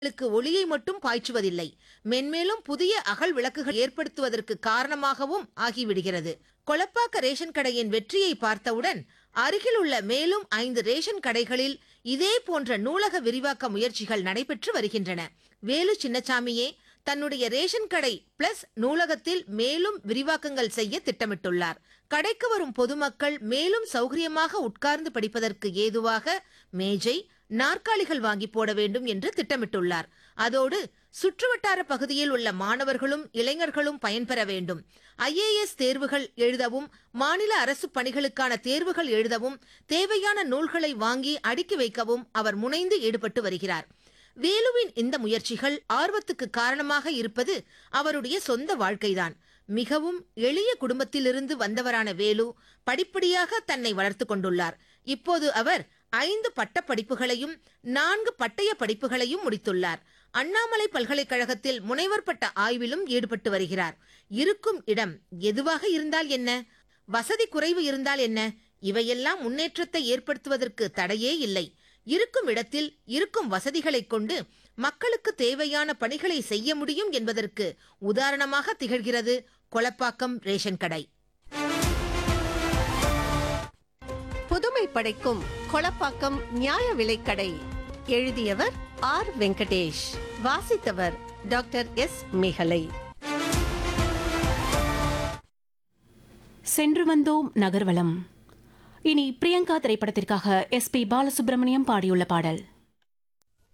ளுக்கு ஒளியை மட்டும் பாய்ச்சுவதில்லை மென்மேலும் புதிய அகல் விளக்குகள் ஏற்படுத்துவதற்கு காரணமாகவும் ஆகிவிடுகிறது கொளப்பாக்க ரேஷன் கடையின் வெற்றியை பார்த்தவுடன் அருகில் உள்ள மேலும் ஐந்து ரேஷன் கடைகளில் இதே போன்ற நூலக விரிவாக்க முயற்சிகள் நடைபெற்று வருகின்றன வேலு சின்னசாமியே தன்னுடைய ரேஷன் கடை பிளஸ் நூலகத்தில் மேலும் விரிவாக்கங்கள் செய்ய திட்டமிட்டுள்ளார் கடைக்கு வரும் பொதுமக்கள் மேலும் சௌகரியமாக உட்கார்ந்து படிப்பதற்கு ஏதுவாக மேஜை நாற்காலிகள் வாங்கி போட வேண்டும் என்று திட்டமிட்டுள்ளார் அதோடு சுற்றுவட்டார பகுதியில் உள்ள மாணவர்களும் இளைஞர்களும் பயன்பெற வேண்டும் ஐஏஎஸ் தேர்வுகள் எழுதவும் மாநில அரசு பணிகளுக்கான தேர்வுகள் எழுதவும் தேவையான நூல்களை வாங்கி அடுக்கி வைக்கவும் அவர் முனைந்து ஈடுபட்டு வருகிறார் வேலுவின் இந்த முயற்சிகள் ஆர்வத்துக்கு காரணமாக இருப்பது அவருடைய சொந்த வாழ்க்கைதான் மிகவும் எளிய குடும்பத்திலிருந்து வந்தவரான வேலு படிப்படியாக தன்னை வளர்த்துக் கொண்டுள்ளார் இப்போது அவர் ஐந்து பட்ட படிப்புகளையும் நான்கு பட்டய படிப்புகளையும் முடித்துள்ளார் அண்ணாமலை பல்கலைக்கழகத்தில் முனைவர் பட்ட ஆய்விலும் ஈடுபட்டு வருகிறார் இருக்கும் இடம் எதுவாக இருந்தால் என்ன வசதி குறைவு இருந்தால் என்ன இவையெல்லாம் முன்னேற்றத்தை ஏற்படுத்துவதற்கு தடையே இல்லை இருக்கும் இடத்தில் இருக்கும் வசதிகளைக் கொண்டு மக்களுக்கு தேவையான பணிகளை செய்ய முடியும் என்பதற்கு உதாரணமாக திகழ்கிறது கொளப்பாக்கம் ரேஷன் கடை புதுமை படைக்கும் கொளப்பாக்கம் நியாய விலைக்கடை எழுதியவர் ஆர் வெங்கடேஷ் வாசித்தவர் டாக்டர் எஸ் மேகலை சென்று வந்தோம் நகர்வலம் இனி பிரியங்கா திரைப்படத்திற்காக எஸ் பி பாலசுப்ரமணியம் பாடியுள்ள பாடல்